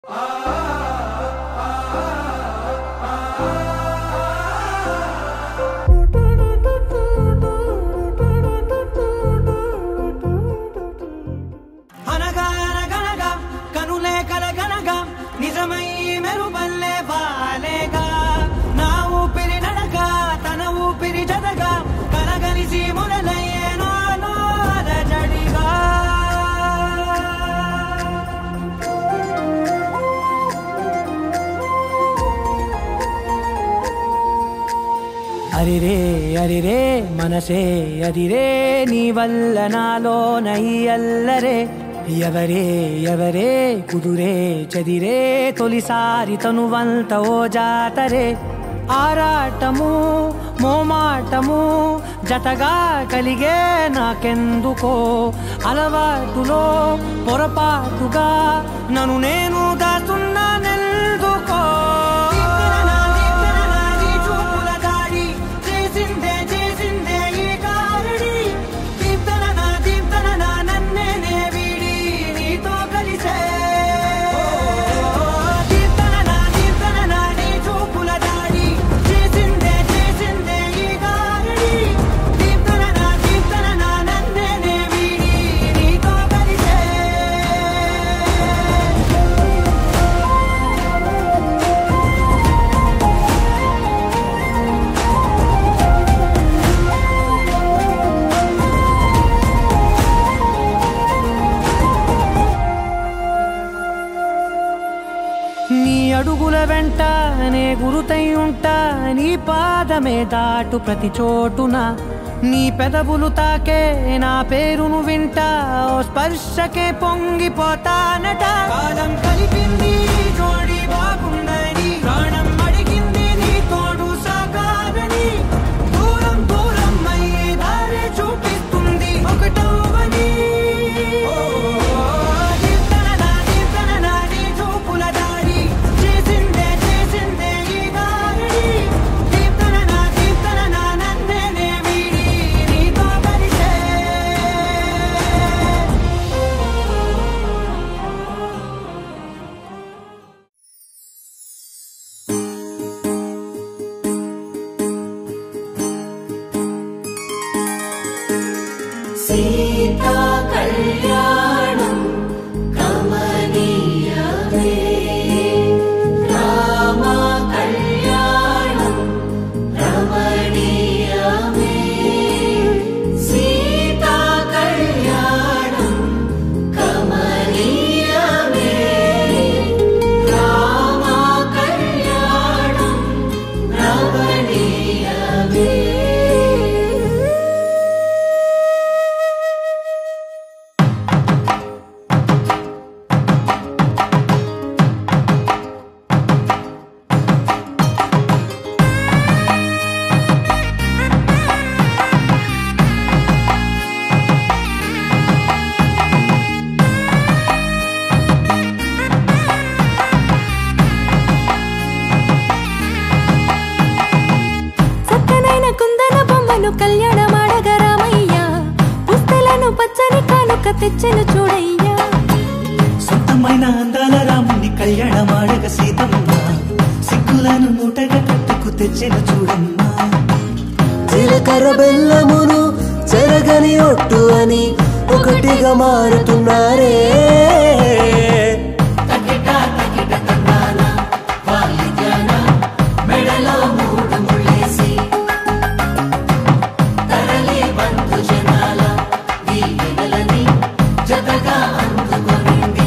అనగా అనగనగా కనులే కలగనగా నిజమై మెరుపల్లే వాలేగా నా ఊపిరి నడక తన ఊపిరి జదగా కలగలిసి మొదలయ్యే నాలో అలజడిగా అరిరే అరిరే మనసే అదిరే నీ వల్ల నాలో నై అల్లరే ఎవరే ఎవరే కుదురే చదిరే తొలిసారి తనువంత ఓ జాతరే ఆరాటము మోమాటము జతగా కలిగే నాకెందుకో అలవాటులో పొరపాటుగా నన్ను నేను దాస్తున్నానెందుకో చూపుల దాడి చేసిందే చేసిందే ఈ కారడి దీప్తన నా దీప్తన నా నన్నే నే వీడి నీతో కలిసే దీప్తన నా దీప్తన నా నీ చూపుల దాడి చేసిందే చేసిందే ఈ కారడి దీప్తన నా దీప్తన నా నన్నే నే వీడి నీతో కలిసే నీ అడుగుల వెంట నే గురుతై ఉంటా నీ పాదమే దాటు ప్రతి చోటున నీ పెదవులు తాకే నా పేరును వింటా ఓ స్పర్శకే పొంగిపోతానట కాలం కలిపింది జోడి బాగుందని ప్రాణం అడిగింది నీ తోడు సాగాలని దూరం దూరం అయ్యి దారి చూపిస్తుంది ఒకటవని దీప్తననా దీప్తననా నీ చూపుల దాడి చేసిందే చేసిందే ఈ దారి దీప్తననా దీప్తననా నన్నే నే వీడి నీతో కలిసే సీతా కళ్యాణం కమనీయమే రామ కళ్యాణం రమణీయమే సీతా కళ్యాణం కమనీయమే రామ కళ్యాణం రమణీయమే చక్కనైన కుందన బొమ్మను కళ్యాణమాడగ రామయ్య పుస్తలను పచ్చని కానుక తెచ్చెను చూడయ్యా సొంతమైన అందాల రాముని కళ్యాణమాడగ సీతమ్మ సిగ్గులను మూటగా కట్టుకు తెచ్చిన చూడమ్మా జీలకర్ర బెల్లమును చెరగని ఒట్టు అని ఒకటిగా మారుతున్నారే తకిట తకిట తందాన వాయిద్యాన మెడలో మూడు ముళ్ళేసి తరలి బంధు జనాల దీవెనలని జతగా అందుకొనింది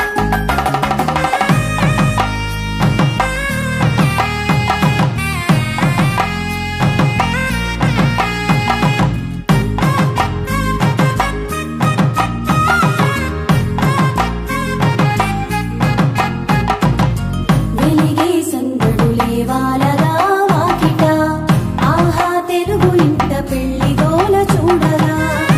వెలిగే సందడులే వాలగా వాకిట ఆహా తెలుగు ఇంట పెళ్లి గోల చూడగా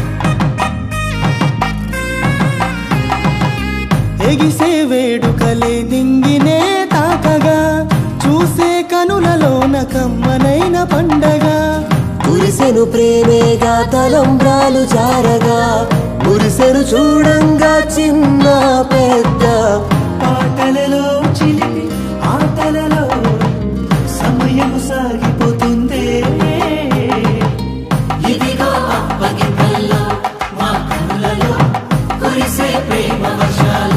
ఎగిసే వేడుకలే దింగినే తాకగా చూసే కనులలోన కమ్మనైన పండగ కురిసెను ప్రేమేగా తలంబ్రాలు జారగా మురిసెను చూడంగా చిన్న పెద్ద పాటలలో చిలిపి ఆటలలో సమయము సాగిపోతుందే ఇదిగో అప్పగింతల్లో మా కనులలో కురిసే ప్రేమ వర్షాలు